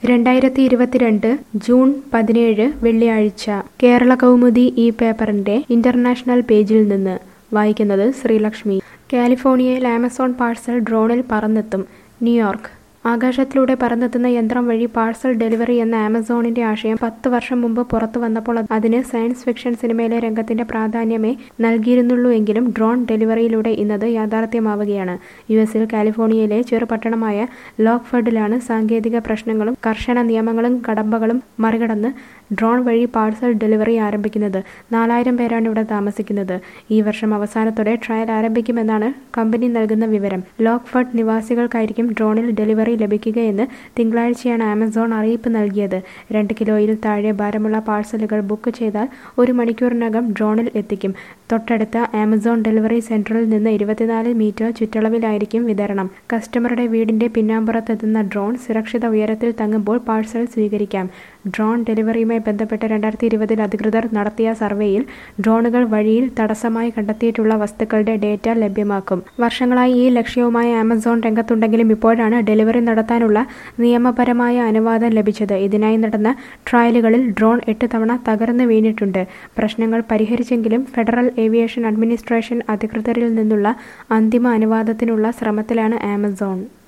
രണ്ടായിരത്തി ഇരുപത്തിരണ്ട് ജൂൺ പതിനേഴ് വെള്ളിയാഴ്ച കേരള കൗമുദി ഈ പേപ്പറിന്റെ ഇന്റർനാഷണൽ പേജിൽ നിന്ന് വായിക്കുന്നത് ശ്രീലക്ഷ്മി കാലിഫോർണിയയിൽ ആമസോൺ പാഴ്സൽ ഡ്രോണിൽ പറന്നെത്തും ന്യൂയോർക്ക് ആകാശത്തിലൂടെ പറന്നെത്തുന്ന യന്ത്രം വഴി പാഴ്സൽ ഡെലിവറി എന്ന ആമസോണിന്റെ ആശയം പത്ത് വർഷം മുമ്പ് പുറത്തു വന്നപ്പോൾ അതിന് സയൻസ് ഫിക്ഷൻ സിനിമയിലെ രംഗത്തിന്റെ പ്രാധാന്യമേ നൽകിയിരുന്നുള്ളൂ എങ്കിലും ഡ്രോൺ ഡെലിവറിയിലൂടെ ഇന്നത് യാഥാർത്ഥ്യമാവുകയാണ് യു എസിൽ കാലിഫോർണിയയിലെ ചെറുപട്ടണമായ ലോക്ക്ഫർഡിലാണ് സാങ്കേതിക പ്രശ്നങ്ങളും കർശന നിയമങ്ങളും കടമ്പകളും മറികടന്ന് ഡ്രോൺ വഴി പാഴ്സൽ ഡെലിവറി ആരംഭിക്കുന്നത് നാലായിരം പേരാണ് ഇവിടെ താമസിക്കുന്നത് ഈ വർഷം അവസാനത്തോടെ ട്രയൽ ആരംഭിക്കുമെന്നാണ് കമ്പനി നൽകുന്ന വിവരം ലോക്ക്ഫർഡ് നിവാസികൾക്കായിരിക്കും ഡ്രോണിൽ ഡെലിവറി ലഭിക്കുകയെന്ന് തിങ്കളാഴ്ചയാണ് ആമസോൺ അറിയിപ്പ് നൽകിയത് രണ്ട് കിലോയിൽ താഴെ ഭാരമുള്ള പാഴ്സലുകൾ ബുക്ക് ചെയ്താൽ ഒരു മണിക്കൂറിനകം ഡ്രോണിൽ എത്തിക്കും തൊട്ടടുത്ത ആമസോൺ ഡെലിവറി സെന്ററിൽ നിന്ന് ഇരുപത്തിനാല് മീറ്റർ ചുറ്റളവിലായിരിക്കും വിതരണം കസ്റ്റമറുടെ വീടിന്റെ പിന്നാമ്പുറത്തെത്തുന്ന ഡ്രോൺ സുരക്ഷിത ഉയരത്തിൽ തങ്ങുമ്പോൾ പാഴ്സൽ സ്വീകരിക്കാം ഡ്രോൺ ഡെലിവറിയുമായി ബന്ധപ്പെട്ട് രണ്ടായിരത്തി ഇരുപതിൽ അധികൃതർ നടത്തിയ സർവേയിൽ ഡ്രോണുകൾ വഴിയിൽ തടസ്സമായി കണ്ടെത്തിയിട്ടുള്ള വസ്തുക്കളുടെ ഡേറ്റ ലഭ്യമാക്കും വർഷങ്ങളായി ഈ ലക്ഷ്യവുമായി ആമസോൺ രംഗത്തുണ്ടെങ്കിലും ഇപ്പോഴാണ് ഡെലിവറി നടത്താനുള്ള നിയമപരമായ അനുവാദം ലഭിച്ചത് ഇതിനായി നടന്ന ട്രയലുകളിൽ ഡ്രോൺ എട്ട് തവണ തകർന്നു വീണിട്ടുണ്ട് പ്രശ്നങ്ങൾ പരിഹരിച്ചെങ്കിലും ഫെഡറൽ ഏവിയേഷൻ അഡ്മിനിസ്ട്രേഷൻ അധികൃതരിൽ നിന്നുള്ള അന്തിമ അനുവാദത്തിനുള്ള ശ്രമത്തിലാണ് ആമസോൺ